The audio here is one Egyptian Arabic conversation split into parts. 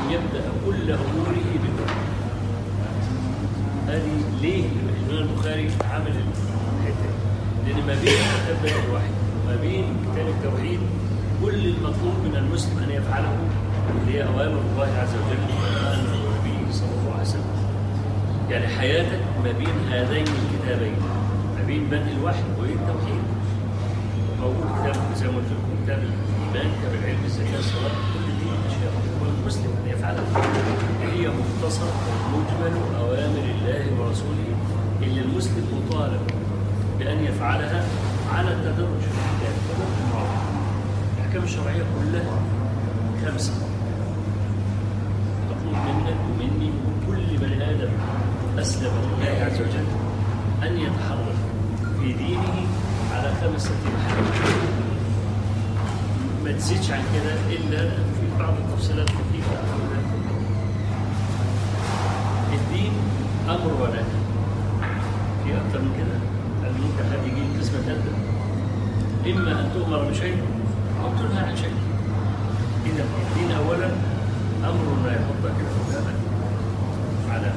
يبدأ كل أموره بالوحي هذه ليه الإمام البخاري عمل الحتة دي؟ لأن ما بين تبدأ الوحي وما بين كتاب التوحيد كل المطلوب من المسلم أن يفعله اللي هي أوامر الله عز وجل وأمر نبيه صلى الله عليه وسلم يعني حياتك ما بين هذين الكتابين ما بين بدء الوحي وبين التوحيد موجود كتاب زي ما قلت لكم كتاب الايمان كتاب العلم الزكاه الصلاه كل دي اشياء هو المسلم ان يفعلها هي مختصر مجمل اوامر الله ورسوله اللي المسلم مطالب بان يفعلها على التدرج في الكتاب تدرج المواضيع الاحكام الشرعيه كلها خمسه مطلوب منك ومني وكل بني ادم اسلم لله عز وجل ان يتحرك في دينه على خمسه محاور ما تزيدش عن كده الا في بعض التفصيلات الخفيفه أقولها. الدين امر ونهي في اكثر من كده هل ممكن حد يجي قسمه ثالثه اما ان تؤمر بشيء او تنهى عن شيء اذا الدين اولا امر ونهي حطها كده قدامك على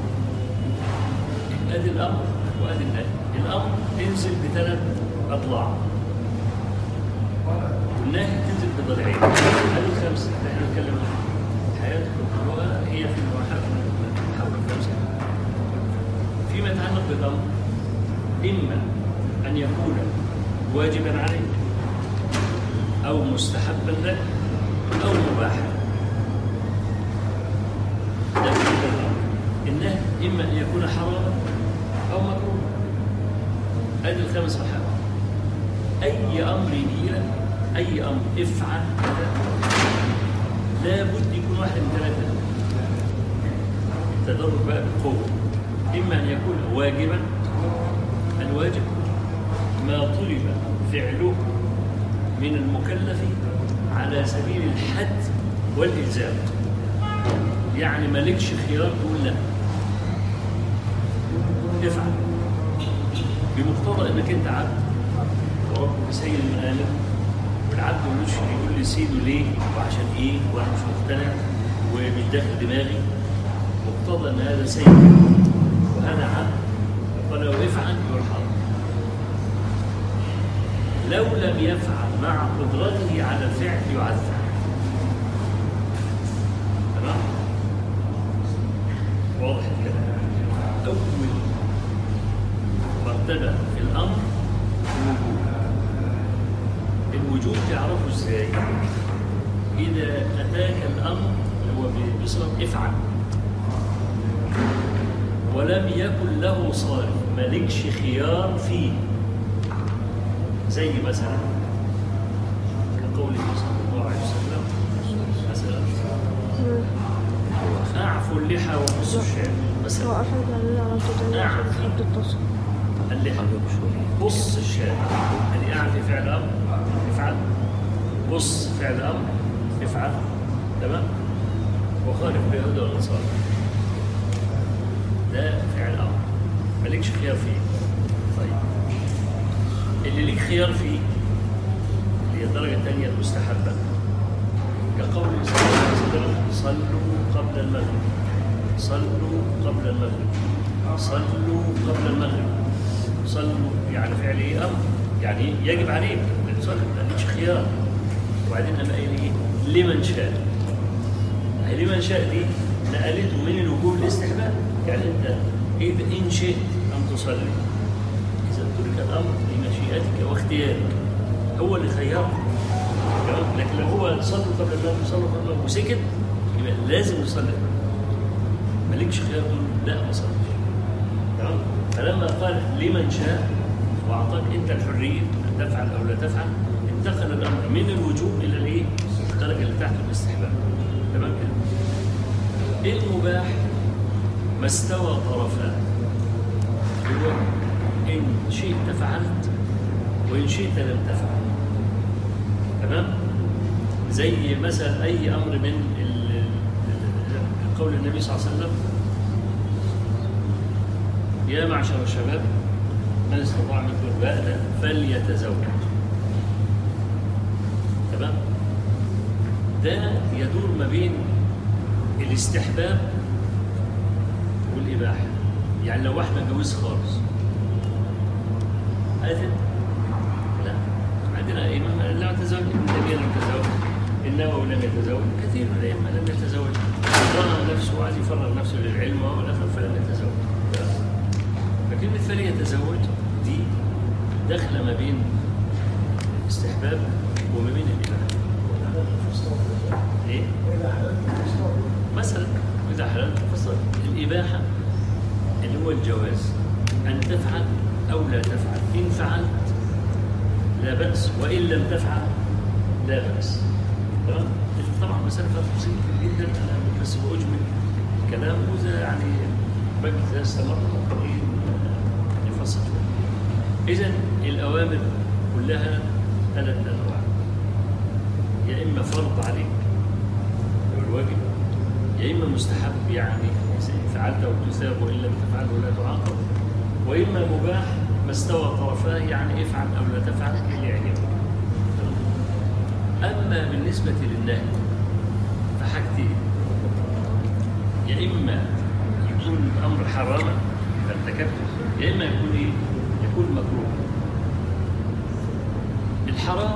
ادي الامر وادي النهي الامر تنزل بثلاث اضلاع والنهي تنزل بضلعين هذه الخمسه اللي احنا نتكلم عنها حياتك كلها هي في المحاور حول الخمسه فيما يتعلق بالامر اما ان يكون واجبا عليك او مستحبا لك او مباحا ده بالنسبة للأمر. النهي اما ان يكون حراما او مكروها ادي الخمس محاور اي امر يجي لك اي امر افعل كذا لابد يكون واحد من ثلاثه التدرج بقى بالقوه اما ان يكون واجبا الواجب ما طلب فعله من المكلف على سبيل الحد والالزام يعني مالكش خيار تقول لا افعل بمقتضى انك انت عبد وربك سيد من آدم والعبد ملوش يقول لسيده ليه وعشان ايه وانا مش مقتنع ومش داخل دماغي مقتضى ان هذا سيد وهذا عبد فلو افعل يقول حاضر لو لم يفعل مع قدرته على الفعل يعذب تمام واضح الكلام اول مرتبه في الامر الوجوب الوجوب تعرفه ازاي اذا اتاك الامر هو بصيغه افعل ولم يكن له صارف مالكش خيار فيه زي مثلا كقوله صلى الله عليه وسلم مثلا اعفوا اللحى وقصوا الشعر مثلا وأشهد أن لا إله إلا الله نعم. عبد التصل اللحى بص الشارع يعني اعفي فعل امر افعل بص فعل امر افعل تمام وخالف اليهود والنصارى ده فعل امر مالكش خيار فيه طيب اللي ليك خيار فيه اللي هي الدرجه الثانيه المستحبه كقول صلى الله عليه وسلم صلوا قبل المغرب صلوا قبل المغرب صلوا قبل المغرب صلوا يعني فعل ايه امر يعني يجب عليك ان تصلي ما لكش خيار وبعدين قام قايل ايه لمن شاء هي لمن شاء دي نقلته من الوجوب للاستحباب يعني انت إيه ان شئت ان تصلي اذا ترك الامر لمشيئتك واختيارك هو اللي خيرك تمام؟ لكن لو هو صلوا قبل المغرب صلوا قبل المغرب وسكت يبقى لازم يصلي مالكش خيار تقول لا ما صليش تمام فلما قال لمن شاء واعطاك انت الحريه ان تفعل او لا تفعل انتقل الامر من الوجوب الى الايه؟ الدرجه اللي تحت الاستحباب تمام كده المباح ما استوى طرفان هو ان شئت فعلت وان شئت لم تفعل تمام زي مثلا اي امر من ال- ال- قول النبي صلى الله عليه وسلم يا معشر الشباب من استطاع منكم الباءة فليتزوج تمام ده يدور ما بين الاستحباب والإباحة يعني لو واحدة اتجوزت خالص أذن لا عندنا أئمة لا تزوج ابن تيمية لم يتزوج النووي لم يتزوج كثير من الأئمة لم يتزوج فرغ نفسه وعايز يفرغ نفسه للعلم والآخر فلم يتزوج فكلمة فليتزوج دي داخلة ما بين الاستحباب وما بين الإباحة إيه؟ مثلا إذا حلال فصل الإباحة اللي هو الجواز أن تفعل أو لا تفعل إن فعلت لا بأس وإن لم تفعل لا بأس تمام؟ طبعا مسألة فيها تفاصيل كتير جدا أنا بس بأجمل الكلام وإذا يعني بقي إذا استمر ممكن نفصل إذا الأوامر كلها ثلاث أنواع يا إما فرض عليك الواجب يا إما مستحب يعني إن فعلته تثاب وإن لم تفعله لا تعاقب وإما مباح ما استوى طرفاه يعني افعل أو لا تفعل اللي يعجبك أما بالنسبة للنهي فحاجتين يا إما يكون الأمر حراما فارتكبته يا إما يكون إيه؟ يكون مكروه الحرام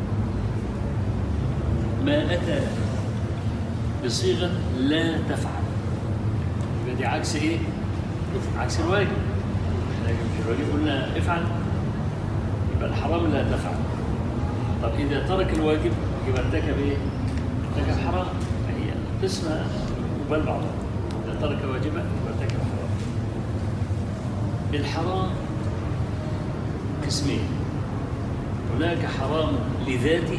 ما أتى بصيغة لا تفعل يبقى دي عكس إيه؟ عكس الواجب احنا في الواجب قلنا افعل يبقى الحرام لا تفعل طب إذا ترك الواجب يبقى ارتكب إيه؟ ارتكب حرام هي قسمة وبل بعضها إذا ترك واجبا يبقى ارتكب حرام الحرام قسمين هناك حرام لذاته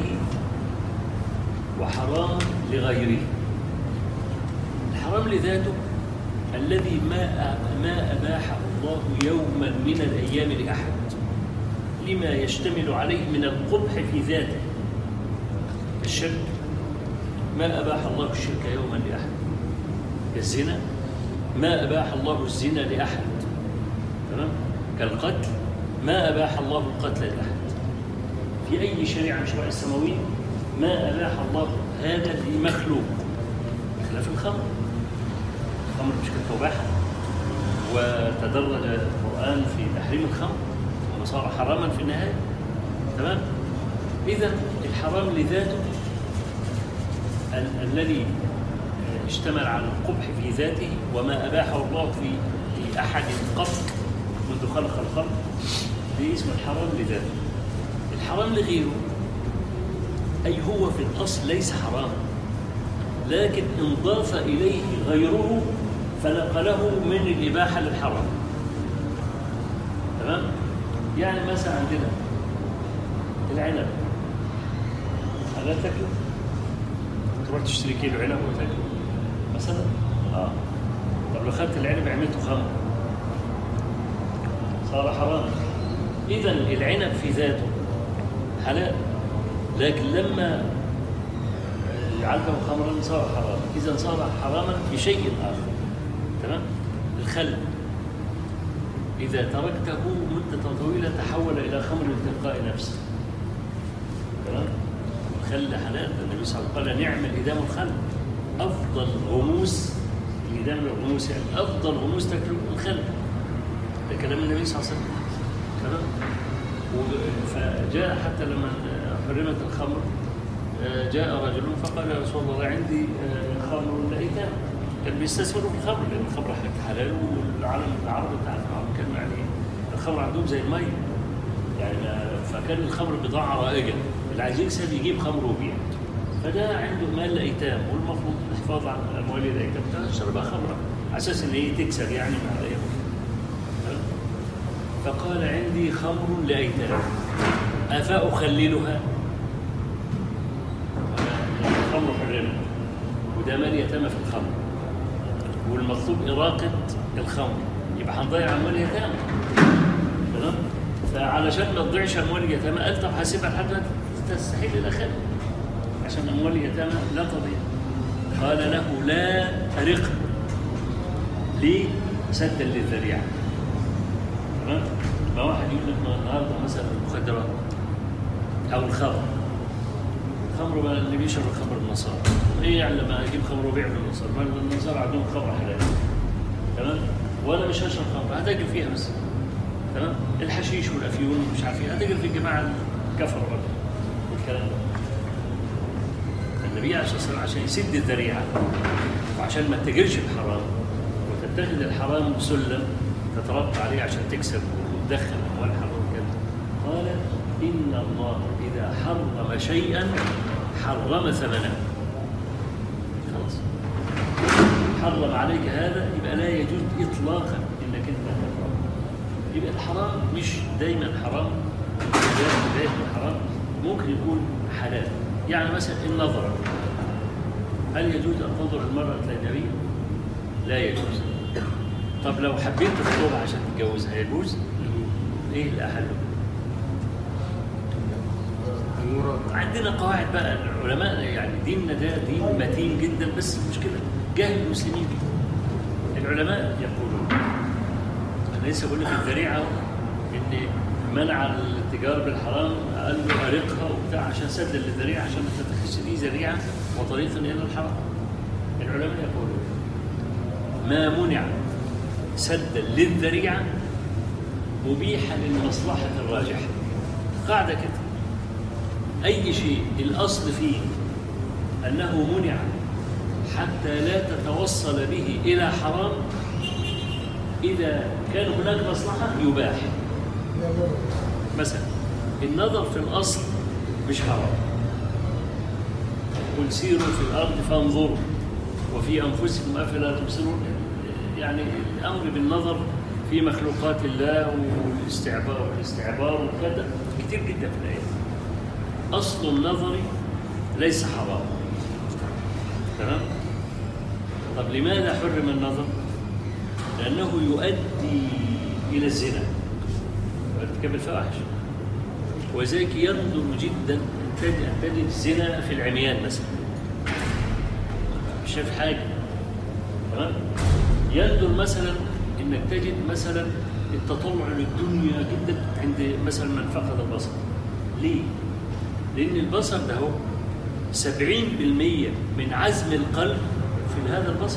وحرام لغيره الحرام لذاته الذي ما ما أباحه الله يوما من الأيام لأحد لما يشتمل عليه من القبح في ذاته الشرك ما أباح الله الشرك يوما لأحد الزنا ما أباح الله الزنا لأحد تمام كالقتل ما أباح الله القتل لأحد في أي شريعة من الشرائع السماوية ما أباح الله هذا لمخلوق خلاف الخمر الخمر مش كانت مباحة وتدرج القرآن في تحريم الخمر وصار حراما في النهاية تمام إذا الحرام لذاته ال- الذي اشتمل على القبح في ذاته وما أباحه الله في في أحد قط منذ خلق الخلق دي اسم الحرام لذاته الحرام لغيره أي هو في الأصل ليس حراما لكن انضاف إليه غيره فنقله من الإباحة للحرام تمام؟ يعني مثلا عندنا العنب هل تاكله؟ تروح تشتري كيلو عنب وتاكله مثلا؟ اه طب لو خدت العنب عملته خمر صار حرام إذا العنب في ذاته حلال لكن لما جعلته خمرا صار حراما إذا صار حراما في شيء آخر تمام الخل إذا تركته مدة طويلة تحول إلى خمر تلقاء نفسه تمام الخل حلال النبي صلى الله عليه وسلم قال نعم الإدام الخل أفضل غموس الإدام الغموس يعني أفضل غموس تاكله الخل ده كلام النبي صلى الله عليه وسلم تمام و- فجاء حتى لما حرمت الخمر آه، جاء رجل فقال يا رسول الله عندي آه، خمر لأيتام كان بيستثمروا في الخمر لأن الخمر حلال والعالم العرب بتاع العرب كانوا يعني الخمر عندهم زي المية يعني ما- فكان الخمر بضاعة رائجة اللي عايز يكسب يجيب خمر ويبيع فده عنده مال لأيتام والمفروض الحفاظ على أموال الأيتام تشربها خمرة على أساس إن هي تكسب يعني مع الأيام فقال عندي خمر لأيتام أفأخللها الخمر حرمت وده مال يتامى في الخمر والمطلوب إراقة الخمر يبقى هنضيع أموال اليتامى تمام فعلشان ما تضيعش أموال اليتامى قال طب هسيبها لحد ما تستحيل الأخير عشان أموال اليتامى لا تضيع قال له لا أرق ليه؟ سدا للذريعة تمام ما واحد يقول لك ما النهارده مثلا المخدرات او الخمر خمر بقى اللي بيشرب خمر النصارى ايه يعني لما اجيب خمر وبيع من النصارى ما النصارى عندهم خمر حلال تمام وانا مش هشرب خمر هتاجر فيها بس تمام الحشيش والافيون ومش عارف ايه هتاجر في الجماعه الكفره برضه والكلام ده النبي عليه الصلاه والسلام عشان يسد الذريعه وعشان ما تتاجرش بحرام وتتخذ الحرام سلم تتربى عليه عشان تكسب وتدخل اموال حرام كده قال ان الله اذا حرم شيئا حرم ثمنه خلاص حرم عليك هذا يبقى لا يجوز اطلاقا انك انت تحرم يبقى الحرام مش دايما حرام بدايه بداية الحرام ممكن يكون حلال يعني مثلا النظر هل يجوز ان تنظر المراه الاجنبيه؟ لا يجوز طب لو حبيت تخطبها عشان تتجوزها يجوز؟ ايه الاحل؟ المراد عندنا قواعد بقى العلماء يعني ديننا ده دين متين جدا بس المشكله جهل المسلمين بيه العلماء يقولون انا لسه بقول لك الذريعه ان منع التجاره بالحرام قال له ارقها وبتاع عشان سد للذريعه عشان ما تتخذش دي ذريعه وطريقا الى الحرام العلماء يقولون ما منع سدا للذريعه مبيح للمصلحه الراجحه قاعده كده أي شيء الأصل فيه أنه منع حتى لا تتوصل به إلى حرام إذا كان هناك مصلحة يباح مثلا النظر في الأصل مش حرام قل سيروا في الأرض فانظروا وفي أنفسكم أفلا تبصرون يعني الأمر بالنظر في مخلوقات الله والاستعبار والاستعبار وكذا كتير جدا في الآيات أصل النظر ليس حرام تمام طب لماذا حرم النظر لأنه يؤدي إلى الزنا وارتكاب الفواحش وذلك يندر جدا أن تجد أن تجد الزنا في العميان مثلا مش شايف حاجة تمام يندر مثلا انك تجد مثلا التطلع للدنيا جدا عند مثلا من فقد البصر ليه؟ لأن البصر ده هو 70% من عزم القلب في هذا البصر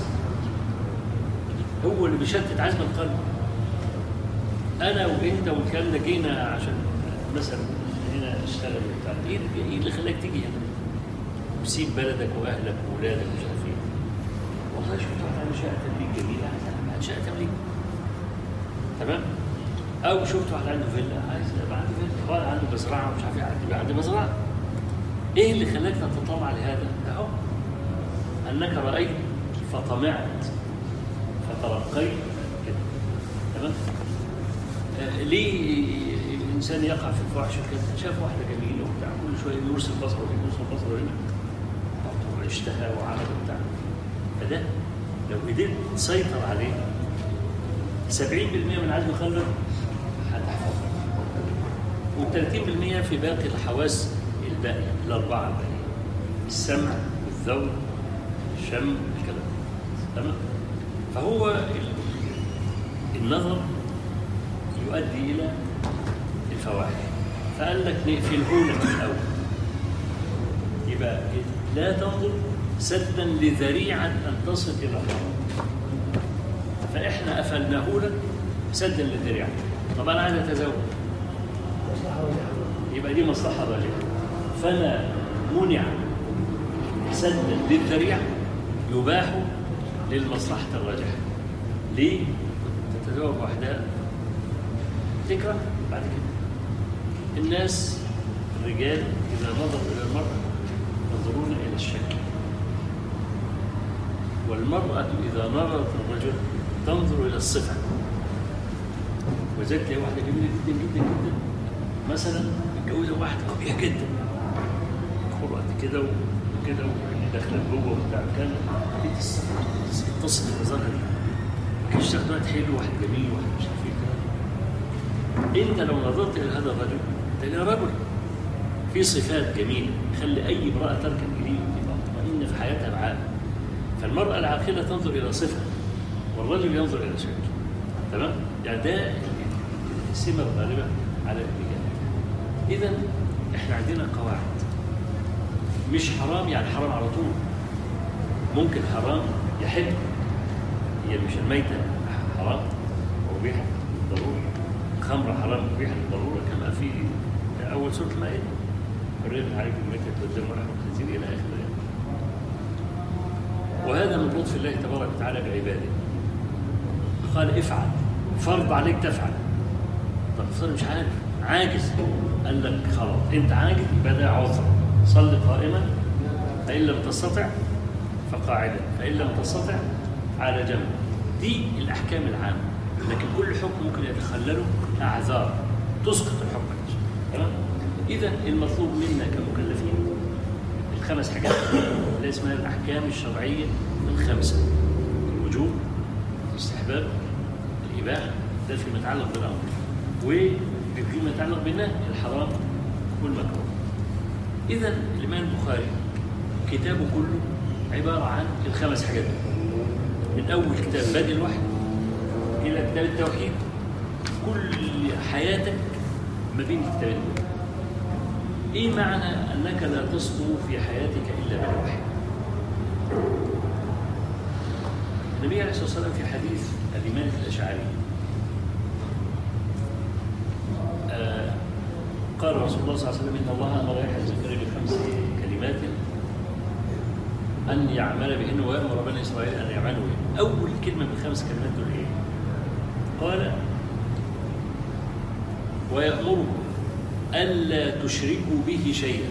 هو اللي بيشتت عزم القلب أنا وأنت والكلام ده جينا عشان مثلا هنا اشتغل وبتاع إيه اللي- إيه اللي خلاك تيجي هنا؟ وسيب بلدك وأهلك وأولادك ومش عارف إيه والله شفت واحد عنده شقة تمليك جميلة عايز أعمل شقة تمليك تمام؟ أو شفت واحد عنده فيلا عايز يبقى عنده فيلا واحد عنده مزرعة ومش عارف إيه عايز يبقى عنده مزرعة ايه اللي خلاك تتطلع لهذا؟ اهو انك رايت فطمعت فترقيت كده تمام؟ آه ليه الانسان يقع في الفحش وكده؟ شاف واحده جميله وبتاع كل شويه يرسل بصره هنا يرسل بصره هنا واشتهى وعمل وبتاع فده لو قدرت تسيطر عليه 70% من عزم قلبك هتحفظه وال30% في باقي الحواس الباقية الأربعة الباقية السمع الذوق الشم الكلام تمام فهو ال- النظر يؤدي إلى الفواحش فقال لك نقفله لك الأول يبقى لا تنظر سدا لذريعة أن تصل إلى الحرام فإحنا قفلناه لك سدا للذريعة طب أنا عايز أتزوج يبقى دي مصلحة راجحة فما منع سدا للذريعة يباح للمصلحة الراجحة ليه؟ تتزوج وحدها تكره بعد كده الناس الرجال إذا نظروا إلى المرأة ينظرون إلى الشكل والمرأة إذا نظرت الرجل تنظر إلى الصفة وذلك تلاقي واحدة جميلة جدا جدا جدا مثلا متجوزة واحدة قوية جدا خرقت كده وكده وعيني داخلة جوه وبتاع كان تصف الظاهر دي ما كانش تاخد وقت حلو واحد جميل واحد مش عارف ايه كده انت لو نظرت الى هذا الرجل تلاقي رجل في صفات جميله يخلي اي امراه تركب اليه تبقى مطمئنه في حياتها معاه فالمراه العاقله تنظر الى صفه والرجل ينظر الى شكل تمام يعني ده السمه الغالبه على الرجال اذا احنا عندنا قواعد مش حرام يعني حرام على طول ممكن حرام يحل هي مش الميتة حرام ومبيحة ضروري خمر حرام مبيحة للضرورة كما في أول سورة المائدة حرية عليكم الميتة والدم ولحم الخنزير إلى آخره يعني. وهذا من لطف الله تبارك وتعالى بعباده قال افعل فرض عليك تفعل طب افرض مش عارف عاجز قال لك خلاص انت عاجز يبقى ده عذر صل قائما فان لم تستطع فقاعدا فان لم تستطع على جنب دي الاحكام العامه لكن كل حكم ممكن يتخلله اعذار تسقط الحكم تمام اذا المطلوب منا كمكلفين الخمس حاجات اللي اسمها الاحكام الشرعيه الخمسه الوجوب الاستحباب الاباحه ده فيما يتعلق بالامر وفيما يتعلق بالنهي الحرام والمكروه اذا الامام البخاري كتابه كله عباره عن الخمس حاجات دول. من اول كتاب بادئ الوحي الى كتاب التوحيد كل حياتك ما بين الكتابين دول ايه معنى انك لا تصدو في حياتك الا بالوحي النبي عليه الصلاه والسلام في حديث الإمام الأشعري آه قال رسول الله صلى الله عليه وسلم إن الله أمر يحيى زكريا بخمس كلمات أن يعمل بهن ويأمر بني إسرائيل أن يعملوا بهن أول كلمة من الخمس كلمات دول إيه؟ قال ويأمركم ألا تشركوا به شيئا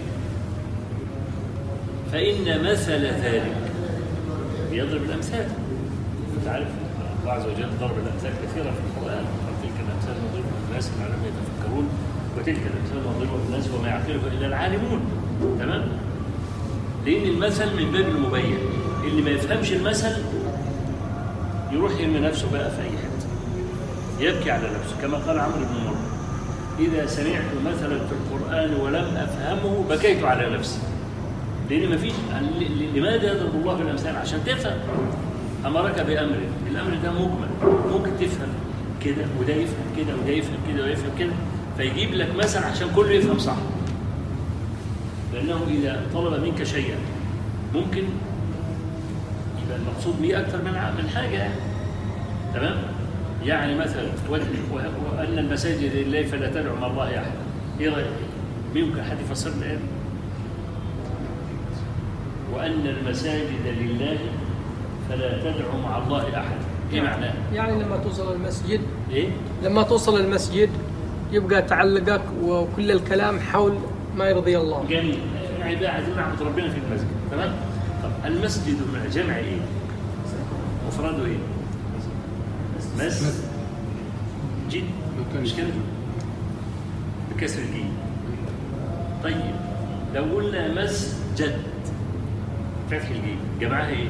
فإن مثل ذلك يضرب الأمثال أنت عارف الله عز وجل ضرب الأمثال كثيرة في القرآن تلك الأمثال نضربها للناس لعلهم يتفكرون وتلك الأمثال نضربها للناس وما يعقلها إلا العالمون تمام؟ لأن المثل من باب المبين اللي ما يفهمش المثل يروح يرمي نفسه بقى في أي حتة يبكي على نفسه كما قال عمرو بن مر إذا سمعت مثلا في القرآن ولم أفهمه بكيت على نفسي لأن ما فيش لماذا يضرب الله بالأمثال عشان تفهم أمرك بأمر الأمر ده مجمل ممكن تفهم كده وده يفهم كده وده يفهم كده ويفهم كده فيجيب لك مثل عشان كله يفهم صح لأنه إذا طلب منك شيئا ممكن يبقى المقصود به أكثر من من حاجة يعني تمام؟ يعني مثلا وأن المساجد لله فلا تدعوا مع الله أحد إيه رأيك؟ ممكن حد يفسر لي الآية؟ وأن المساجد لله فلا تدعوا مع الله أحد إيه معناه؟ يعني لما توصل المسجد إيه؟ لما توصل المسجد يبقى تعلقك وكل الكلام حول ما يرضي الله جميل يعني عايزين نعبد ربنا في المسجد تمام؟ طب المسجد من جمع إيه؟ مفرده إيه؟ مس جد مش كده؟ بكسر الجيم طيب لو قلنا مسجد فتح الجيم جمعها ايه؟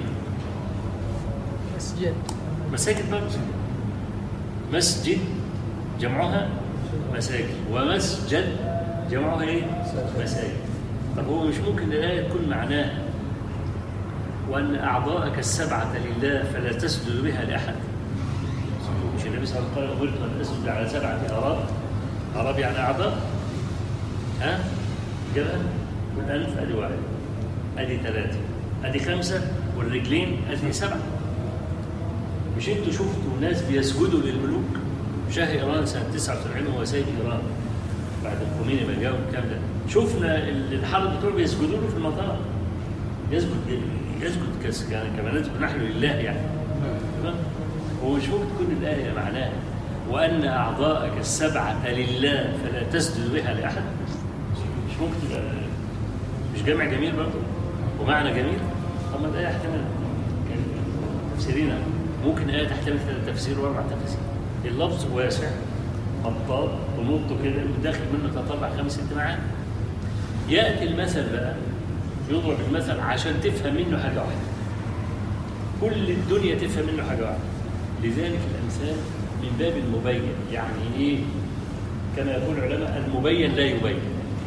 مسجد مساجد برضه مسجد جمعها مساجد ومسجد جمعها ايه؟ مساجد طب هو مش ممكن الآية تكون معناها وأن أعضاءك السبعة لله فلا تسجد بها لأحد مش النبي صلى الله عليه وسلم قال أمرت أن أسجد على سبعة أعراب أعراب يعني أعضاء ها؟ كده والأنف أدي واحد أدي ثلاثة أدي خمسة والرجلين أدي سبعة مش انتوا شفتوا ناس بيسجدوا للملوك شاه ايران سنه 79 وهو سيد ايران بعد الخميني ما جاء والكلام ده شفنا الحرب بتوعه بيسجدوا له في المطار يسجد يسجد كس- كما نسجد نحن لله يعني تمام؟ هو مش ممكن تكون الايه معناها وان اعضاءك السبعه لله فلا تسجد بها لاحد مش ممكن تبقى مش جمع جميل برضه ومعنى جميل طب ما الايه احتمال كان تفسيرنا ممكن آية تحتمل ثلاث تفسير وأربع تفاسير اللفظ واسع مطاط ونط كده وداخل منه ثلاث أربع خمس ست معاني يأتي المثل بقى يضرب المثل عشان تفهم منه حاجة واحدة كل الدنيا تفهم منه حاجة واحدة لذلك الأمثال من باب المبين يعني إيه كما يقول العلماء المبين لا يبين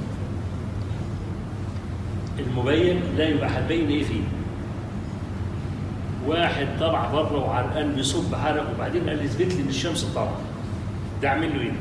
المبين لا يبقى هتبين ايه فيه واحد طلع بره وعرقان بيصب عرق وبعدين قال لي اثبت لي ان الشمس طالعه ده اعمل له ايه؟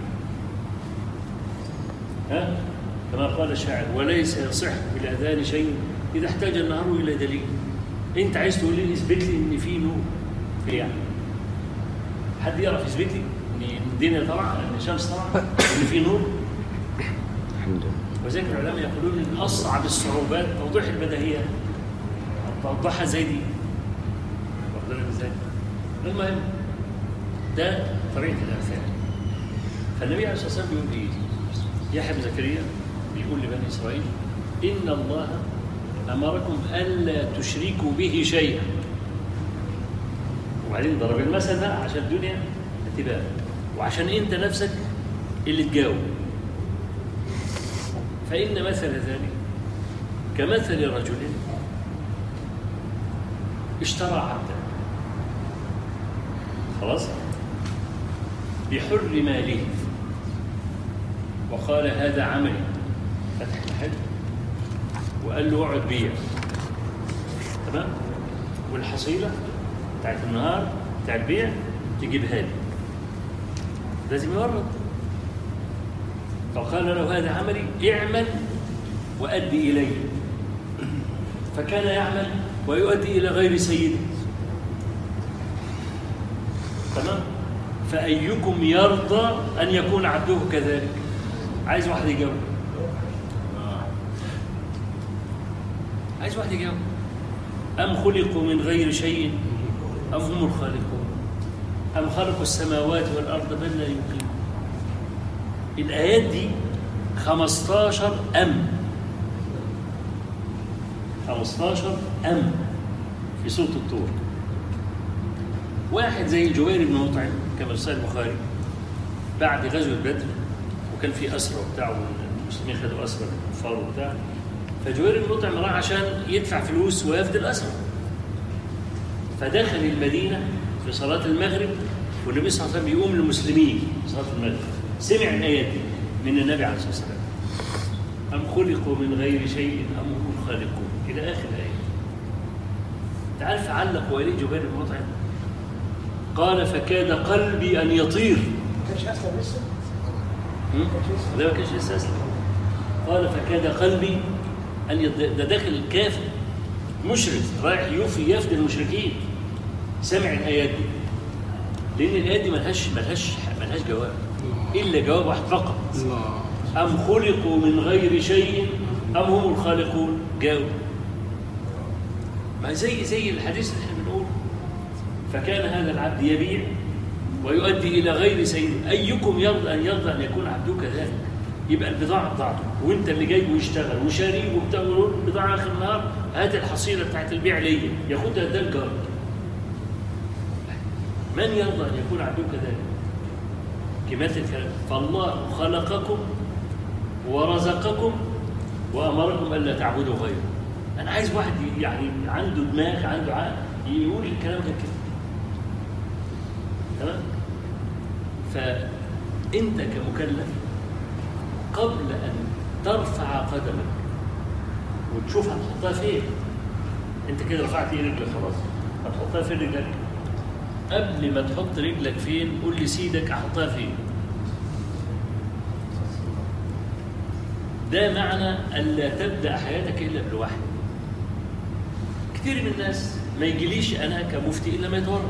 ها؟ كما قال الشاعر وليس يصح بالاذان شيء اذا احتاج النهار الى دليل انت عايز تقول لي اثبت لي ان في نور في يعني حد يعرف يثبت لي ان الدنيا طالعه ان الشمس طالعه ان في نور الحمد لله وذلك العلماء يقولون ان اصعب الصعوبات توضيح البديهيات توضحها زي دي واخد بالك ازاي؟ المهم ده طريقه الامثال فالنبي عليه الصلاه والسلام بيقول ايه؟ يحيى بن زكريا بيقول لبني اسرائيل ان الله امركم الا تشركوا به شيئا وبعدين ضرب المثل بقى عشان الدنيا تبقى وعشان انت نفسك اللي تجاوب فإن مثل ذلك كمثل رجل اشترى عبدا خلاص بحر ماله وقال هذا عملي فتح محل وقال له اقعد بيع تمام والحصيلة بتاعت النهار بتاع البيع تجيبها لي لازم يورد فقال له هذا عملي اعمل وأدي إلي فكان يعمل ويؤدي إلى غير سيده تمام فأيكم يرضى أن يكون عبده كذلك عايز واحد يجاوب عايز واحد يجاوب أم خلقوا من غير شيء أم هم الخالقون أم خلقوا السماوات والأرض بل لا يوقنون الآيات دي 15 أم 15 أم في سورة الطور واحد زي جوير بن مطعم كما في البخاري بعد غزوة بدر وكان في أسرى وبتاع والمسلمين خدوا أسرى من الكفار وبتاع فجوير بن مطعم راح عشان يدفع فلوس ويفدي الأسرى فدخل المدينة في صلاة المغرب والنبي صلى الله عليه وسلم يقوم للمسلمين في صلاة المغرب سمع الآيات دي من النبي عليه الصلاة والسلام أم خلقوا من غير شيء أم هم الخالقون إلى آخر الآية تعرف علق ولي جبير بن مطعم قال فكاد قلبي أن يطير كانش اسلم لسه هم؟ لا ما كانش لسه أسلم قال فكاد قلبي أن يط... ده داخل الكافر مشرك رايح يوفي يفدي المشركين سمع الآيات دي لأن الآيات دي ملهاش ملهاش ملهاش جواب إلا جواب واحد فقط الله أم خلقوا من غير شيء أم هم الخالقون جاوب ما زي زي الحديث اللي احنا بنقوله فكان هذا العبد يبيع ويؤدي إلى غير سيد أيكم يرضى أن يرضى أن يكون عبده كذلك يبقى البضاعة بتاعته وانت اللي جاي ويشتغل وشاريه وبتاع ويقول البضاعة آخر النهار هات الحصيلة بتاعت البيع ليا ياخدها ده الجار من يرضى أن يكون عبده كذلك كمثل الكلام فالله خلقكم ورزقكم وامركم الا تعبدوا غيره انا عايز واحد يعني عنده دماغ عنده عقل يقول الكلام غير كده تمام فانت كمكلف قبل ان ترفع قدمك وتشوف هتحطها فين انت كده رفعت ايه رجلك خلاص هتحطها فين رجلك قبل ما تحط رجلك فين قول لسيدك احطها فين ده معنى ألا تبدأ حياتك إلا بالوحي كتير من الناس ما يجيليش أنا كمفتي إلا ما يتورط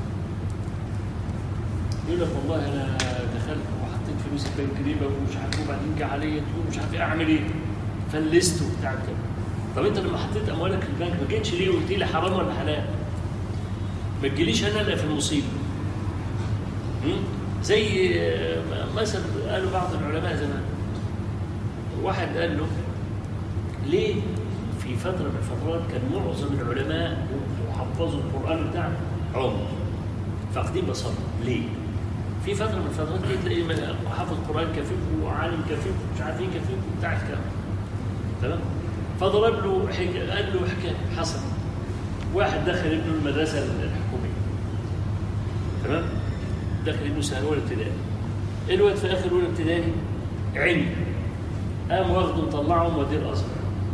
يقول لك والله أنا دخلت وحطيت فلوسي في بنك ريبة ومش عارف وبعدين جه عليا تقول مش عارف إيه أعمل إيه فلست وبتاع كده طب أنت لما حطيت أموالك في البنك ما جيتش ليه وقلت لي حرام ولا حلال؟ ما تجيليش أنا إلا في المصيبة م? زي آه، مثل قالوا بعض العلماء زمان واحد قال له ليه في فترة من الفترات كان معظم العلماء وحفظوا القرآن بتاعهم عمر فاقدين بصر ليه؟ في فترة من الفترات دي تلاقي حافظ قرآن كفيف وعالم كفيف ومش عارف ايه كفيف وبتاع الكلام تمام؟ فضرب له حكاية قال له حكاية حصل واحد دخل ابنه المدرسة الحكومية تمام؟ دخل ابنه سنة أولى ابتدائي الواد في آخر أولى ابتدائي عمي قام واخده مطلعه موديه الازهر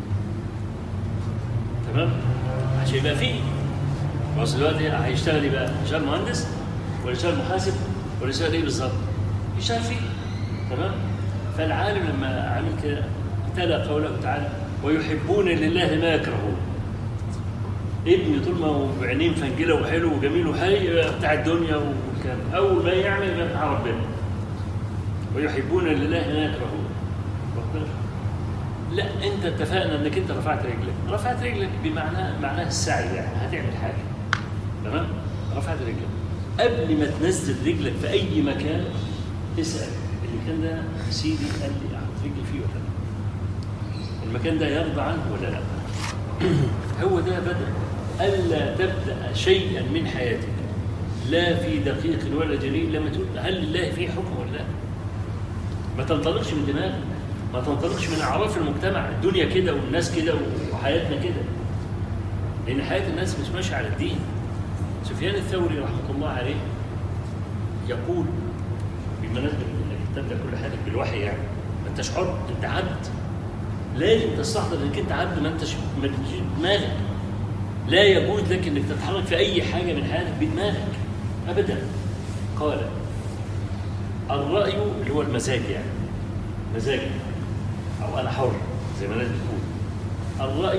تمام عشان يبقى فيه بس دلوقتي هيشتغل ايه بقى؟ يشتغل مهندس ولا يشتغل محاسب ولا يشتغل ايه بالظبط؟ يشتغل فيه تمام فالعالم لما عمل كده تلا قوله تعالى ويحبون لله ما يكرهون ابني طول ما هو بعينين فنجله وحلو وجميل وحي بتاع الدنيا والكلام اول ما يعمل يبقى بتاع ربنا ويحبون لله ما يكرهون واخد بالك؟ لا انت اتفقنا انك انت رفعت رجلك رفعت رجلك بمعنى معناه السعي يعني هتعمل حاجه تمام رفعت رجلك قبل ما تنزل رجلك في اي مكان اسال المكان ده سيدي قال لي احط رجلي فيه ولا لا المكان ده يرضى عنه ولا لا هو ده بدأ ألا تبدأ شيئا من حياتك لا في دقيق ولا جليل لما تقول هل لله فيه حكم ولا لا ما تنطلقش من دماغك ما تنطلقش من أعراف المجتمع الدنيا كده والناس كده وحياتنا كده لأن حياة الناس مش ماشية على الدين سفيان الثوري رحمة الله عليه يقول بمناسبة انك تبدأ كل حياتك بالوحي يعني ما انتش حر انت عبد لازم تستحضر انك انت عبد ما انتش ما تجيش دماغك لا يجوز لك انك تتحرك في اي حاجه من حياتك بدماغك ابدا قال الراي اللي هو المزاج يعني مزاج او انا حر زي ما الناس بتقول الراي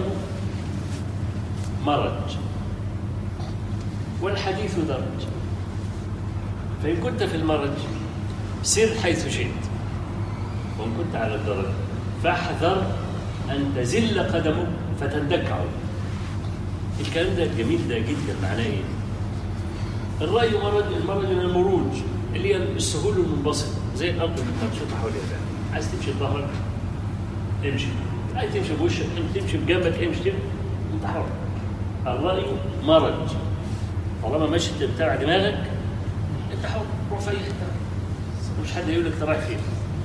مرج والحديث درج فان كنت في المرج سر حيث شئت وان كنت على الدرج فاحذر ان تزل قدمك فتندك عود الكلام ده الجميل ده جدا معناه ايه؟ الرأي مرج المرج من المروج اللي هي السهول المنبسط زي الارض اللي بتنشط حواليها ده عايز تمشي بظهرك امشي عايز تمشي بوشك تمشي بجنبك امشي انت حر الرأي مرج طالما ماشي بتاع دماغك انت حر روح في اي حته مش حد يقول لك انت رايح فين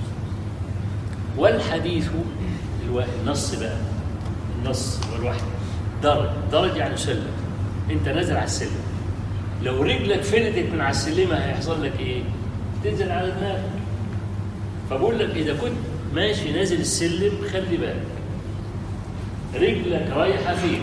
والحديث الو- النص بقى النص والوحي درج درج يعني سلم انت نازل على السلم لو رجلك فلتت من على السلمه هيحصل لك ايه؟ تنزل على دماغك فبقول لك اذا كنت ماشي نازل السلم خلي بالك رجلك رايحه فين؟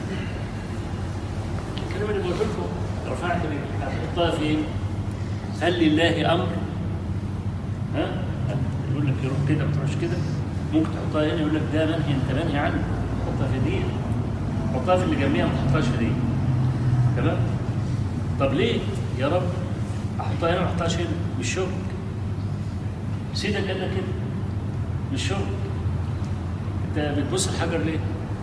الكلام اللي بقول لكم رفعت رجلك هتحطها فين؟ هل لله امر؟ ها؟ يقول لك يروح كده ما تروحش كده ممكن تحطها هنا يقول لك ده منهي انت منهي عنه حطها في دي حطها في اللي جنبيها ما تحطهاش في دي تمام طب ليه يا رب احطها هنا ما احطهاش هنا مش شغل سيدك قال لك كده مش شغل انت بتبص الحجر ليه؟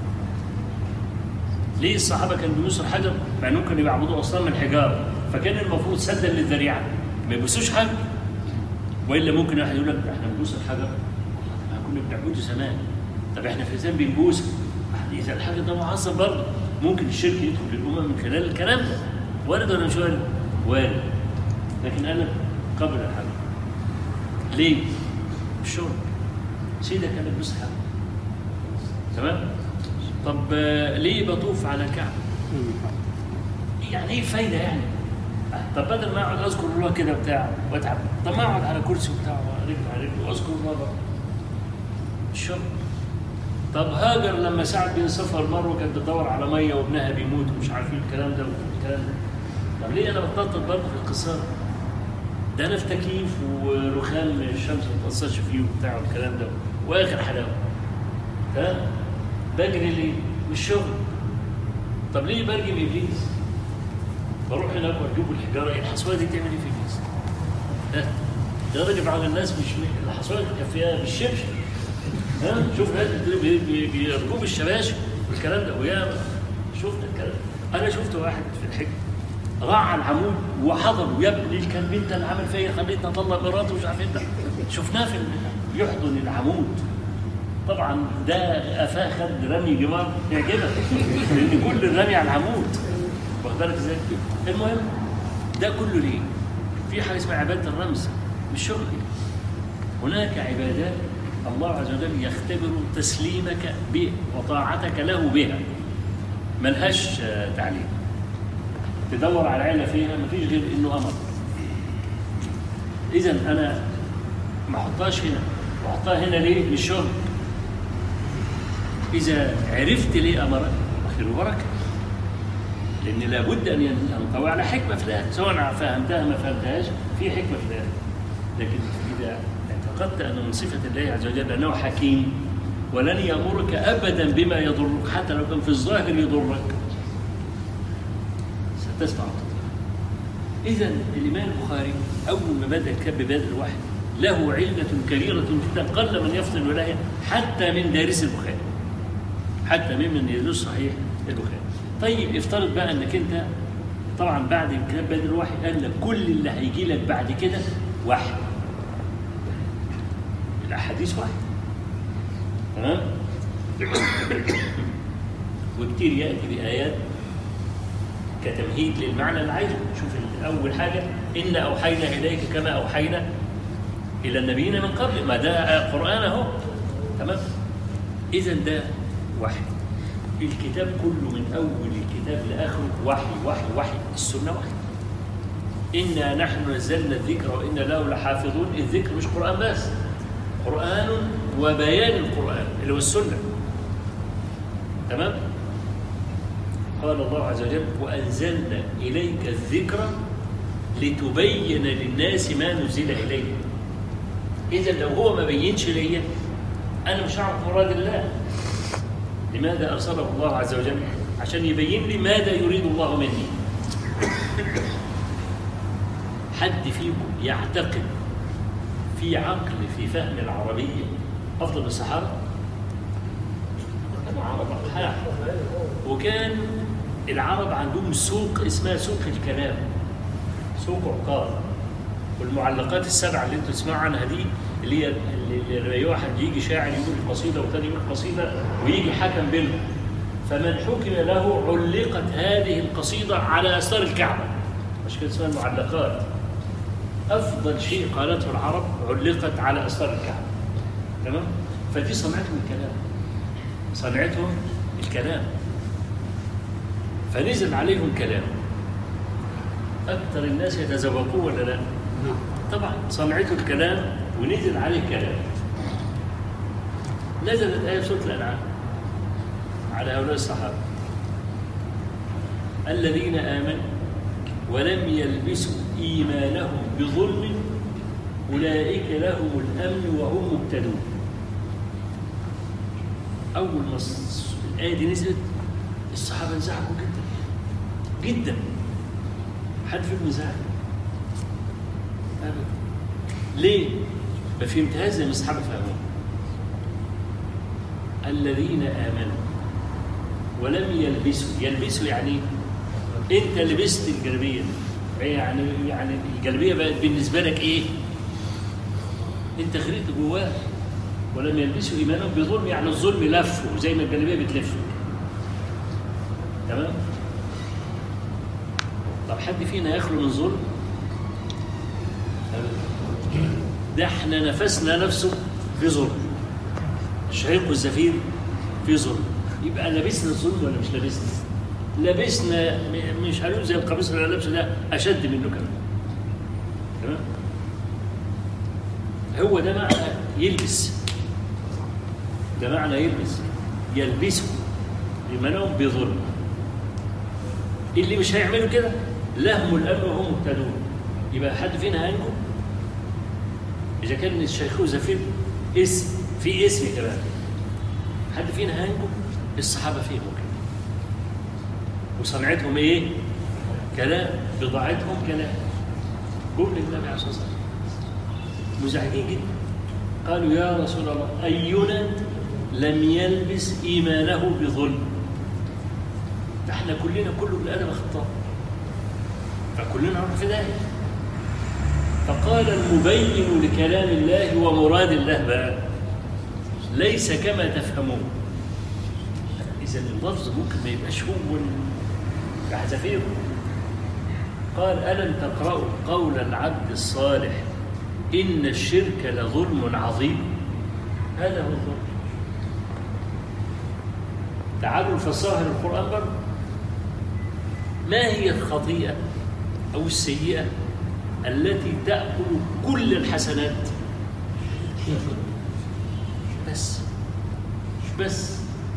ليه الصحابه كانوا بيبصوا الحجر مع انهم كانوا بيعبدوا اصنام من حجاره فكان المفروض سدا للذريعه ما يبصوش حاجه والا ممكن واحد يقول لك ده احنا بنبوس الحجر احنا كنا بنعبده زمان طب احنا في زمان بنبوس اذا الحجر ده معظم برضه ممكن الشرك يدخل للامم من خلال الكلام ده وارد ولا مش وارد؟ وارد لكن انا قبل الحجر ليه؟ الشرب سيدك انا ببوس الحجر تمام؟ طب آه، ليه بطوف على الكعبه؟ يعني ايه فايده يعني؟ طب بدل ما اقعد اذكر الله كده بتاع واتعب طب ما اقعد على كرسي وبتاع رجل على رجل واذكر الله بقى الشرب طب هاجر لما سعد بن صفر مروه كانت بتدور على ميه وابنها بيموت ومش عارفين الكلام ده والكلام ده طب ليه انا بتنطط برضه في القصار ده انا في تكييف ورخام الشمس ما تاثرش فيه وبتاع والكلام ده واخر حلاوه تمام بجري ليه؟ مش شغل طب ليه برجم ابليس؟ بروح هناك واجيب الحجاره إيه الحصوه دي تعمل ايه في ابليس؟ ها؟ لدرجه بعض الناس مش الحصوه فيها بالشبشب ها شوف ناس بي- بي- بيرجوه بالشباشب والكلام ده ويا شفت الكلام انا شفت واحد في الحج راعى العمود وحضر ويا ابني الكلب انت اللي عامل فيا خليتني اطلق مراتي ومش عارف ايه ده شفناه في ال- يحضن العمود طبعا ده قفاه خد رمي جمار يعجبك لان كل الرمي على العمود واخد بالك ازاي؟ المهم ده كله ليه؟ في حاجه اسمها عباده الرمز مش شغل هناك عبادات الله عز وجل يختبر تسليمك به وطاعتك له بها ملهاش آه، تعليم تدور على علة فيها مفيش غير انه امر اذا انا ما احطهاش هنا واحطها هنا ليه للشغل اذا عرفت ليه امرك خير وبركه لان لابد ان ينطوي على حكمه في ذلك سواء فهمتها ما فهمتهاش في حكمه في ذلك لكن اذا اعتقدت ان من صفه الله عز وجل انه حكيم ولن يأمرك أبدا بما يضرك حتى لو كان في الظاهر يضرك ستسمع إذا الإمام البخاري أول ما بدأ الكتاب ببدء الوحي له علة كبيرة جدا قل من يفصل الولاية حتى من دارس البخاري حتى ممن يدرس صحيح البخاري طيب افترض بقى انك انت طبعا بعد الكتاب بدء الوحي قال لك كل اللي هيجي لك بعد كده وحي الاحاديث وحي تمام وكتير ياتي بايات كتمهيد للمعنى اللي عايزه شوف اول حاجه ان اوحينا اليك كما اوحينا الى النبيين من قبل ما ده قران اهو تمام اذا ده وحي الكتاب كله من اول الكتاب لاخره وحي وحي وحي السنه وحي انا نحن نزلنا الذكر وانا له لحافظون الذكر مش قران بس قران وبيان القران اللي هو السنه تمام قال الله عز وجل وانزلنا اليك الذكر لتبين للناس ما نزل اليهم اذا لو هو ما بينش ليا انا مش هعرف مراد الله لماذا ارسله الله عز وجل عشان يبين لي ماذا يريد الله مني حد فيكم يعتقد في عقل في فهم العربيه افضل من الصحابه كانوا عرب أقحاح. وكان العرب عندهم سوق اسمها سوق الكلام سوق عقار والمعلقات السبعه اللي انتم تسمعوا عنها دي اللي هي اللي اللي واحد يجي شاعر يقول قصيده وثاني يقول قصيده ويجي حكم بينهم فمن حكم له علقت هذه القصيده على استار الكعبه مش كده اسمها المعلقات افضل شيء قالته العرب علقت على استار الكعبه تمام فدي صنعتهم الكلام صنعتهم الكلام فنزل عليهم كلام اكثر الناس يتذوقون ولا لا؟ طبعا صنعته الكلام ونزل عليه كلام نزلت آية سورة الأنعام على هؤلاء الصحابة الذين آمنوا ولم يلبسوا إيمانهم بظلم أولئك لهم الأمن وهم مهتدون أول ما الص- الآية دي نزلت الصحابة انزعجوا جدا جدا حد فيهم انزعج أبدا ليه؟ ما فهمتهاش زي ما الصحابة فهموها الذين آمنوا ولم يلبسوا يلبسوا يعني إيه؟ أنت لبست الجلبية دي. يعني يعني الجلبية بقت بالنسبة لك إيه؟ أنت غرقت جواه ولم يلبسوا إيمانهم بظلم يعني الظلم لفه زي ما الجلبية بتلف تمام؟ طب حد فينا يخلو من ظلم؟ ده احنا نفسنا نفسه في ظلم الشهيق والزفير في ظلم يبقى لبسنا الظلم ولا مش لبسنا؟ لبسنا م- مش هنقول زي القميص اللي انا لابسه ده اشد منه كمان تمام؟ هو ده معنى يلبس ده معنى يلبس يلبسه ايمانهم بظلم اللي مش هيعملوا كده لهم الامن وهم مهتدون يبقى حد فينا هينجو اذا كان الشيخ زفير اسم في اسم كمان حد فينا هينجو الصحابه فيهم كده وصنعتهم ايه كلام بضاعتهم كلام جم للنبي عليه الصلاه والسلام مزعجين جدا قالوا يا رسول الله اينا لم يلبس ايمانه بظلم ده احنا كلنا كله بالادب خطاب فكلنا نروح في داهيه فقال المبين لكلام الله ومراد الله بقى ليس كما تفهمون اذا اللفظ ممكن ما يبقاش هو كحذافيره قال الم تقرأوا قول العبد الصالح ان الشرك لظلم عظيم هذا هو الظلم تعالوا نفسرها للقران برضه ما هي الخطيئه او السيئه التي تأكل كل الحسنات بس بس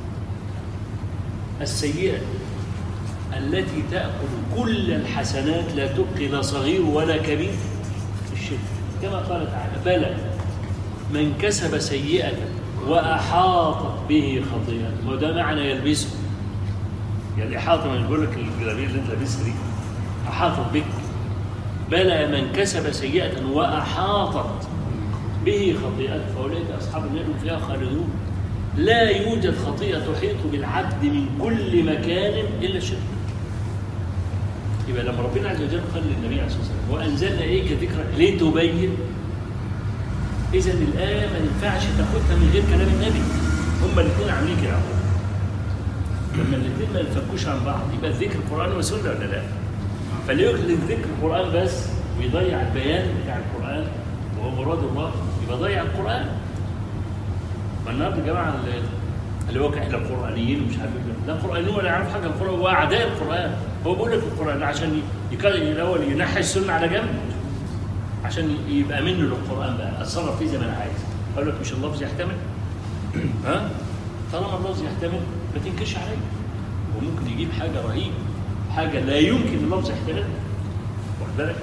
السيئة التي تأكل كل الحسنات لا تبقي لا صغير ولا كبير الشرك كما قال تعالى بلى من كسب سيئة وأحاطت به خطيئته وده معنى يلبسه يعني الإحاطة من بيقول لك الجلابية اللي أنت لابسها دي أحاطت بك بلى من كسب سيئة وأحاطت به خطيئته فأولئك أصحاب النار هم فيها خالدون لا يوجد خطيئة تحيط بالعبد من كل مكان إلا الشرك يبقى لما ربنا عز وجل قال للنبي عليه الصلاة والسلام وأنزلنا إليك ذكرى لتبين إذا الآية ما ينفعش تاخدها من غير كلام النبي هما الاثنين عاملين كده لما الاثنين ما ينفكوش عن بعض يبقى الذكر قرآن وسنة ولا لا؟ فاللي يخلق ذكر القرآن بس ويضيع البيان بتاع القرآن وهو مراد الله يبقى ضيع القرآن ما النهارده يا جماعه اللي- اللي هو احنا القرآنيين ومش عارف ايه لا قرآنيين ولا يعرف حاجه القرآن هو أعداء القرآن هو بيقول لك القرآن عشان يك- الأول ينحي السنة على جنب عشان يبقى منه للقرآن بقى اتصرف فيه زي ما انا عايز اقول لك مش اللفظ يحتمل ها طالما اللفظ يحتمل ما تنكرش عليه وممكن يجيب حاجه رهيبه حاجه لا يمكن اللفظ يحتملها واخد بالك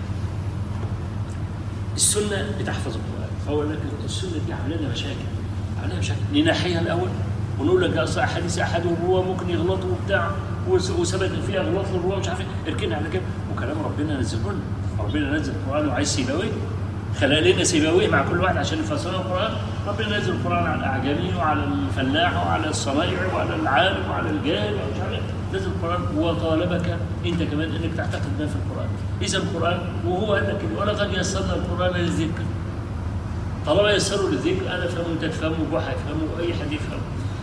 السنه بتحفظ القران فهو لك السنه دي عامله لنا مشاكل عامله لنا مشاكل ننحيها الاول ونقول لك اصل احاديث احد والرواه ممكن يغلطوا وبتاع وس- وثبت فيها اغلاط للرواه مش عارف ايه اركنها على جنب وكلام ربنا نزله لنا ربنا نزل القران وعايز سيبويه خلق لنا سيبويه مع كل واحد عشان يفسروا القران ربنا نزل القران على الاعجمي وعلى الفلاح وعلى الصنايعي وعلى العالم وعلى الجاهل ومش عارف إيه. نزل القران وطالبك انت كمان انك تعتقد ما في القران اذا القران وهو قال لك كده، ولقد يسرنا القران للذكر طالما يسروا للذكر انا افهمه وانت تفهمه وبوحه يفهمه واي حد يفهمه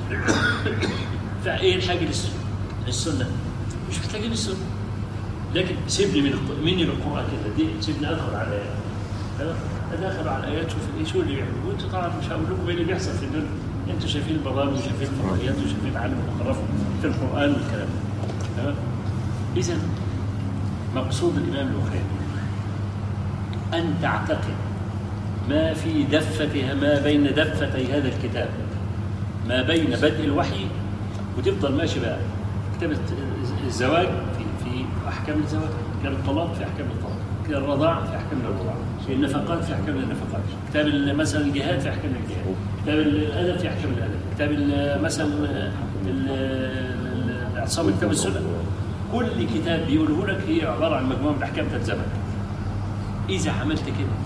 فايه الحاجه للسنه؟ للسنه مش محتاجين السنه لكن سيبني من الق- مني للقران كده دي سيبني ادخل على الايات تمام؟ ادخل على الايات شوف ايه شو اللي بيعمل وانتوا طبعا مش هقول لكم ايه اللي بيحصل في الدنيا انتوا شايفين البرامج وشايفين الفضائيات وشايفين عالم المقرف في القران والكلام ده. تمام؟ اذا مقصود الامام البخاري ان تعتقد ما في دفتها ما بين دفتي هذا الكتاب ما بين بدء الوحي وتفضل ماشي بقى كتاب الزواج في في احكام الزواج كتاب الطلاق في احكام الطلاق كتاب الرضاع في احكام الرضاع النفقات في احكام النفقات كتاب ال- مثلا الجهاد في احكام الجهاد كتاب الادب في احكام الادب كتاب ال- مثلا ال- ال- الاعتصام كتاب السنه كل كتاب بيقوله لك هي عباره عن مجموعه من الاحكام تلزمك اذا عملت كده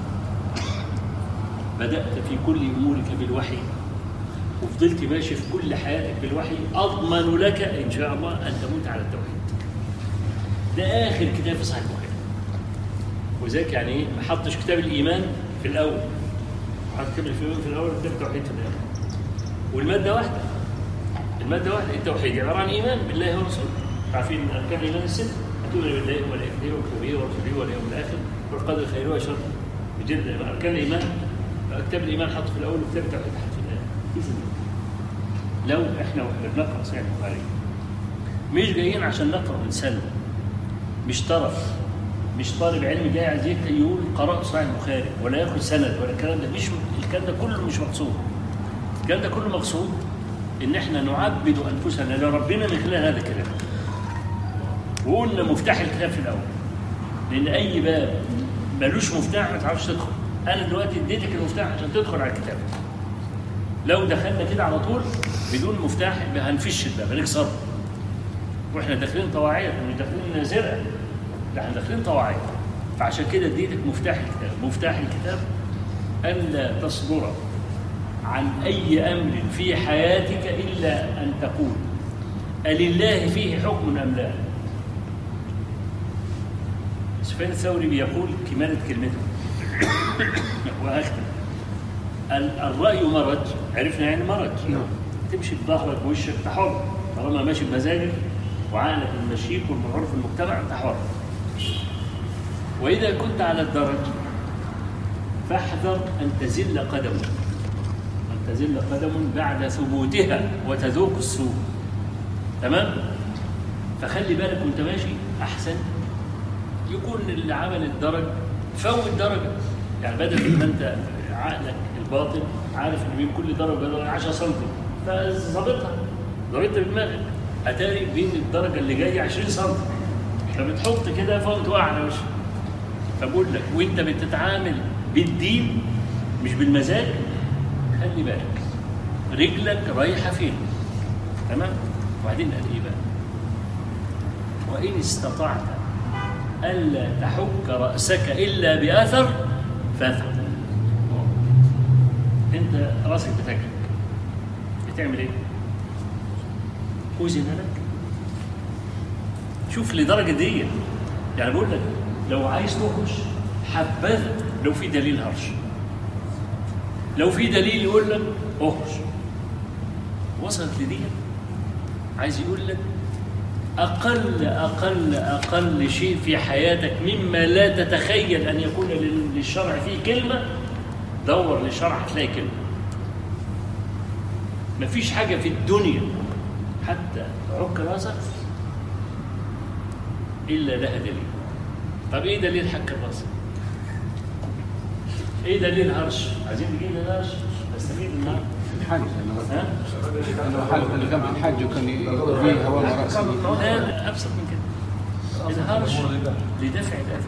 بدأت في كل أمورك بالوحي وفضلت ماشي في كل حياتك بالوحي أضمن لك إن شاء الله أن تموت على التوحيد ده آخر كتاب في صحيح البخاري وذاك يعني إيه ما حطش كتاب الإيمان في الأول حط كتاب الإيمان في الأول وكتاب التوحيد في الآخر والمادة واحدة المادة واحدة التوحيد عبارة عن إيمان بالله ورسوله عارفين أركان الإيمان الست تؤمن بالله وملائكته وكتبه ورسله واليوم الآخر والقدر خيره وشره بجد أركان الإيمان كتاب الإيمان حط في الأول وكتاب التوحيد حط في الآخر إذن لو إحنا وإحنا بنقرأ صحيح البخاري مش جايين عشان نقرأ ونسلم مش طرف مش طالب علم جاي عايز يكتب يقول قرأت صحيح البخاري ولا ياخد سند ولا الكلام ده مش الكلام ده كله مش مقصود الكلام ده كله مقصود ان احنا نعبد انفسنا لربنا من خلال هذا الكلام وقلنا مفتاح الكتاب في الاول لان اي باب ملوش مفتاح ما تعرفش تدخل انا دلوقتي اديتك المفتاح عشان تدخل على الكتاب لو دخلنا كده على طول بدون مفتاح يبقى هنفش الباب هنكسره واحنا داخلين طواعية احنا مش داخلين زرع ده احنا داخلين طواعية فعشان كده اديتك مفتاح الكتاب مفتاح الكتاب الا تصدر عن اي امر في حياتك الا ان تقول ألله فيه حكم ام لا سفيان الثوري بيقول كمالة كلمته وهختم ال- الرأي مرج عرفنا يعني مرج نعم. تمشي بظهرك بوشك انت حر طالما ماشي بمزاجك وعقلك المشيك والمعروف في المجتمع انت حر وإذا كنت على الدرج فاحذر أن تزل قدم أن تزل قدم بعد ثبوتها وتذوق السوء تمام فخلي بالك وانت ماشي أحسن يكون اللي عمل الدرج فوت درجة يعني بدل ما انت عقلك الباطن عارف ان بين كل درجة ودرجة 10 سم فظابطها ظابطها بدماغك اتاري بين الدرجة اللي جاية 20 سم فبتحط كده فوق توقع على وشك فبقول لك وانت بتتعامل بالدين مش بالمزاج خلي بالك رجلك رايحه فين تمام وبعدين قال ايه بقى وان استطعت الا تحك راسك الا باثر فافعل انت راسك بتاكلك بتعمل ايه أذن لك شوف لدرجة دي يعني بقول لك لو عايز تخرج حبذا لو في دليل هرش لو في دليل يقول لك اخرج وصلت لدي عايز يقول لك أقل أقل أقل شيء في حياتك مما لا تتخيل أن يكون لل- للشرع فيه كلمة دور للشرع هتلاقي كلمة مفيش حاجة في الدنيا حتى عك راسك إلا لها دليل طب إيه دليل حك الراس؟ إيه دليل هرش؟ عايزين نجيب الهرش نستفيد النهارده الحاج ها؟ انه حال اللي كان في الحج وكان يجي هواء راسه لا لا أبسط من كده الهرش لدفع الأذى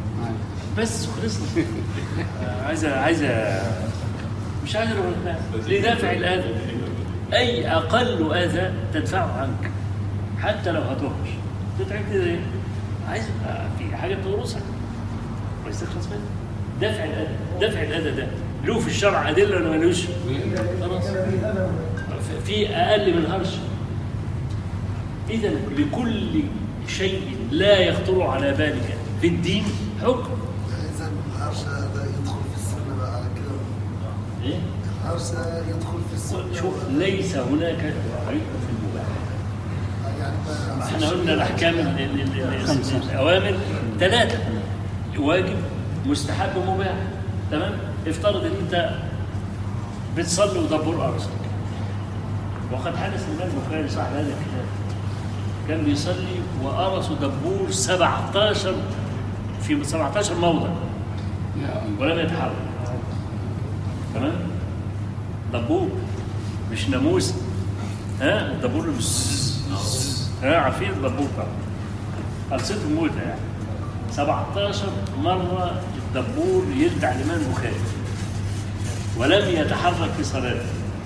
بس خلصنا عايزة عايزة مش عايز الغلبان لدافع الأذى أي أقل أذى تدفعه عنك حتى لو هتهرش تتعب كده إيه؟ عايز يبقى في حاجة تورثك ويستخلص منها دفع الأذى دفع الأذى ده له في الشرع أدلة ولا ملوش؟ خلاص في أقل من هرش إذا لكل شيء لا يخطر على بالك في الدين حكم إذا العرش هذا يدخل في السنة بقى على كده إيه؟ العرش يدخل في السنة شوف ليس هناك طريق في المباح يعني ما احنا قلنا الاحكام ال- ال- ال- ال- الاوامر ثلاثه واجب مستحب مباح تمام افترض ان انت بتصلي ودبر ارزك وقد حدث الامام البخاري صاحب هذا الكتاب كان بيصلي وارسه دبور 17 في 17 موضع يا الله ولم يتحرك تمام دبور مش ناموس ها الدبور اللي بس- ها عارفين الدبور طبعا قصته موتة يعني 17 مرة الدبور يلدع الإمام البخاري ولم يتحرك في صلاته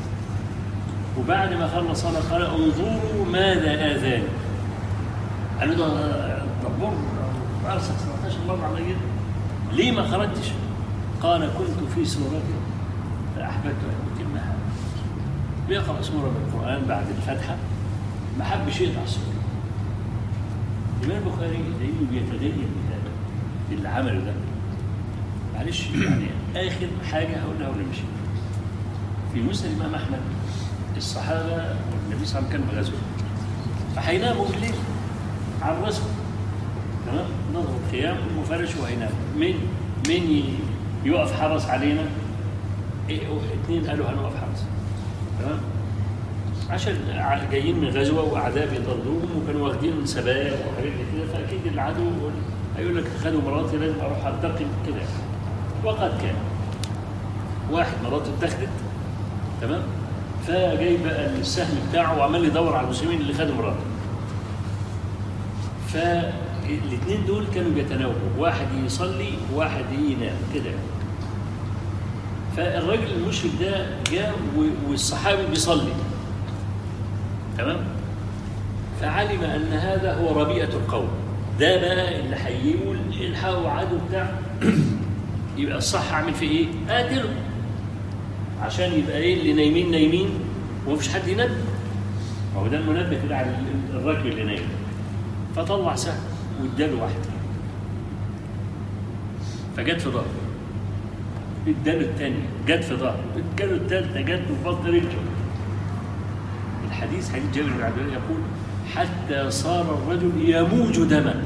وبعد ما خلص صلاة قال انظروا ماذا آذاني قالوا ده الدبور أرسل 17 مرة على كده ليه ما خرجتش؟ قال كنت في سورة فأحببت أن أتمها بيقرأ سورة من القرآن بعد الفاتحة ما حبش يقطع السورة الإمام البخاري لأنه بيتدين بهذا اللي عمله ده معلش يعني آخر حاجة هقولها ونمشي في مسند الإمام أحمد الصحابة والنبي صلى الله عليه وسلم كان بغزوة فهيناموا بالليل على الرسم تمام نظروا الخيام وفرش وهينام مين مين ي- يقف حرس علينا إيه اثنين قالوا هنقف حرس تمام عشان ع- جايين من غزوه واعداء بيطردوهم وكانوا واخدين سبايا وحاجات زي كده فاكيد العدو هيقول لك خدوا مراتي لازم اروح انتقم كده وقد كان واحد مراته اتخذت تمام فجاي بقى السهم بتاعه وعمال يدور على المسلمين اللي خدوا مراته فالاثنين دول كانوا بيتناوبوا واحد يصلي وواحد ينام كده فالراجل المشرك ده جاء و- والصحابي بيصلي تمام فعلم ان هذا هو ربيئه القوم ده بقى اللي هيقول الحقوا عدو بتاع يبقى الصح اعمل فيه ايه؟ قاتله عشان يبقى ايه اللي نايمين نايمين ومفيش حد ينبه ما هو ده المنبه كده على ال- الراكب اللي نايم فطلع سهم واداله واحده فجت في ظهره اداله الثانيه جت في ظهره اداله الثالثه جت في بطن رجله الحديث حديث جابر بن عبد الله يقول حتى صار الرجل يموج دما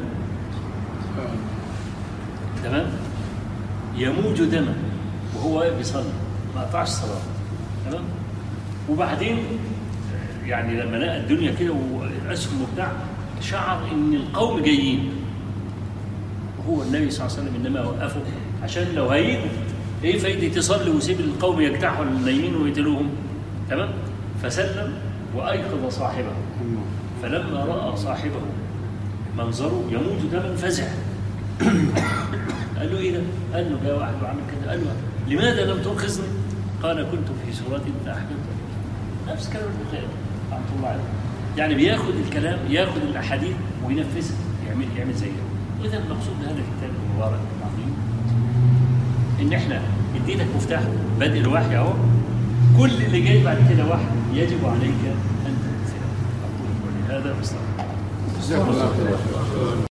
تمام يموج دما وهو واقف بيصلي ما قطعش صلاه تمام وبعدين يعني لما لقى الدنيا كده والاسهم وبتاع شعر ان القوم جايين وهو النبي صلى الله عليه وسلم انما وقفه عشان لو هيجوا ايه فايده تصلي ويسيب القوم يجتاحوا النايمين ويقتلوهم تمام فسلم وايقظ صاحبه فلما راى صاحبه منظره يموت دما فزع قال له ايه ده؟ قال له جاء واحد وعمل كده قال له لماذا لم تنقذني؟ قال كنت في سورة فاحببت نفس كلام البخاري رحمه الله عليه يعني بياخد الكلام ياخد الاحاديث وينفذها يعمل يعمل زيها واذا المقصود بهذا الكتاب المبارك العظيم ان احنا اديتك مفتاح بدء الوحي اهو كل اللي جاي بعد كده وحي يجب عليك ان تنفذه اقول قولي هذا واستغفر جزاك الله خير